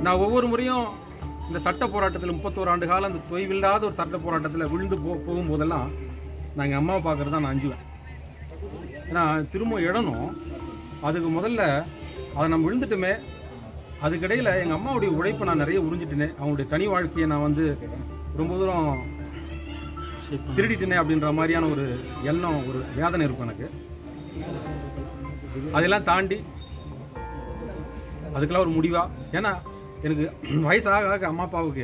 நான் ஒவ்வொரு முறையும் இந்த சட்ட போராட்டத்தில் முப்பத்தோரு ஆண்டு காலம் அந்த தொய்வில்லாத ஒரு சட்ட போராட்டத்தில் விழுந்து போ போகும்போதெல்லாம் நான் எங்கள் அம்மாவை பார்க்குறது தான் நான் அஞ்சுவேன் ஏன்னா திரும்ப இடணும் அதுக்கு முதல்ல அதை நம்ம விழுந்துட்டுமே அதுக்கிடையில் எங்கள் அம்மாவுடைய உழைப்பை நான் நிறைய உறிஞ்சிட்டேனே அவங்களுடைய தனி வாழ்க்கையை நான் வந்து ரொம்ப தூரம் திருடிட்டேனே அப்படின்ற மாதிரியான ஒரு எண்ணம் ஒரு வேதனை இருக்கும் எனக்கு அதெல்லாம் தாண்டி அதுக்கெல்லாம் ஒரு முடிவா ஏன்னா எனக்கு வயசாக ஆக அம்மா அப்பாவுக்கு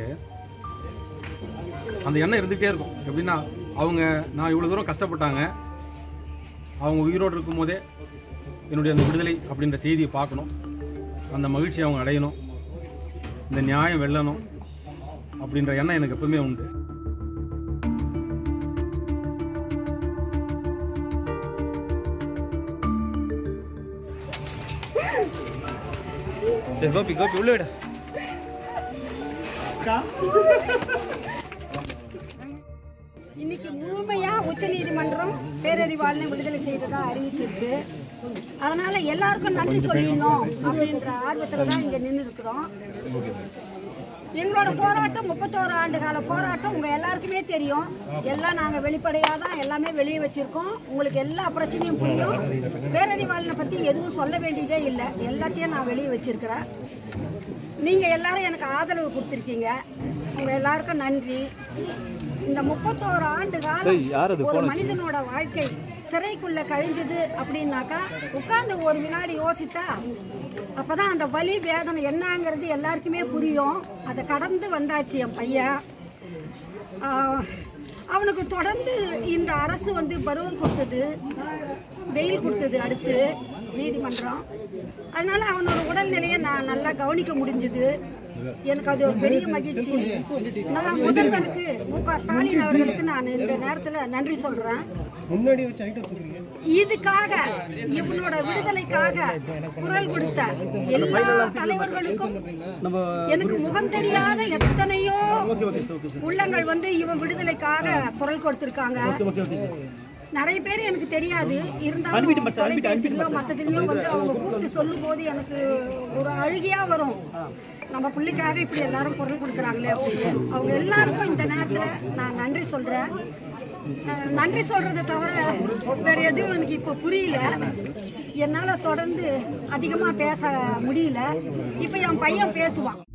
அந்த எண்ணம் இருந்துகிட்டே இருக்கும் எப்படின்னா அவங்க நான் இவ்வளோ தூரம் கஷ்டப்பட்டாங்க அவங்க உயிரோடு இருக்கும்போதே என்னுடைய அந்த விடுதலை அப்படின்ற செய்தியை பார்க்கணும் அந்த மகிழ்ச்சியை அவங்க அடையணும் இந்த நியாயம் வெல்லணும் அப்படின்ற எண்ணம் எனக்கு எப்பவுமே உண்டு சரி கோபி கோபி உள்ள விட இன்னைக்கு முழுமையா உச்சநீதிமன்றம் பேரறிவாளனை விடுதலை செய்ததா அறிவிச்சிருக்கு அதனால எல்லாருக்கும் நன்றி சொல்லிடணும் அப்படின்ற ஆர்வத்துல தான் இங்க நின்று இருக்கிறோம் எங்களோட போராட்டம் முப்பத்தோரு ஆண்டு கால போராட்டம் உங்க எல்லாருக்குமே தெரியும் எல்லாம் நாங்க வெளிப்படையா தான் எல்லாமே வெளியே வச்சிருக்கோம் உங்களுக்கு எல்லா பிரச்சனையும் புரியும் பேரறிவாளனை பத்தி எதுவும் சொல்ல வேண்டியதே இல்லை எல்லாத்தையும் நான் வெளியே வச்சிருக்கிறேன் நீங்க எல்லாரும் எனக்கு ஆதரவு கொடுத்துருக்கீங்க உங்க எல்லாருக்கும் நன்றி இந்த முப்பத்தோரு ஆண்டு காலம் ஒரு மனிதனோட வாழ்க்கை சிறைக்குள்ள கழிஞ்சது அப்படின்னாக்கா உட்கார்ந்து ஒரு வினாடி யோசித்தா அப்பதான் அந்த வலி வேதனை என்னங்கிறது எல்லாருக்குமே புரியும் அதை கடந்து வந்தாச்சு என் பையன் ஆஹ், அவனுக்கு தொடர்ந்து இந்த அரசு வந்து பருவம் கொடுத்தது வெயில் கொடுத்தது அடுத்து நீதிமன்றம் அதனால அவனோட உடல்நிலையை நான் நல்லா கவனிக்க முடிஞ்சது எனக்கு அது ஒரு பெரிய மகிழ்ச்சி நான் முதல்வருக்கு மு க ஸ்டாலின் அவர்களுக்கு நான் இந்த நேரத்தில் நன்றி சொல்றேன் இதுக்காக இவனோட விடுதலைக்காக குரல் கொடுத்த எல்லா தலைவர்களுக்கும் எனக்கு முகம் தெரியாத எத்தனையோ உள்ளங்கள் வந்து இவன் விடுதலைக்காக குரல் கொடுத்திருக்காங்க நிறைய பேர் எனக்கு தெரியாது இருந்தாலும் தொலைபேசியிலோ மற்றதுலயோ வந்து அவங்க கூப்பிட்டு சொல்லும் போது எனக்கு ஒரு அழுகையா வரும் நம்ம பிள்ளைக்காக இப்படி எல்லாரும் குரல் கொடுக்குறாங்களே அப்படின்னு. அவங்க எல்லாருக்கும் இந்த நேரத்துல நான் நன்றி சொல்றேன் அஹ் நன்றி சொல்றதை தவிர வேற எதுவும் எனக்கு இப்போ புரியல என்னால தொடர்ந்து அதிகமா பேச முடியல இப்போ என் பையன் பேசுவான்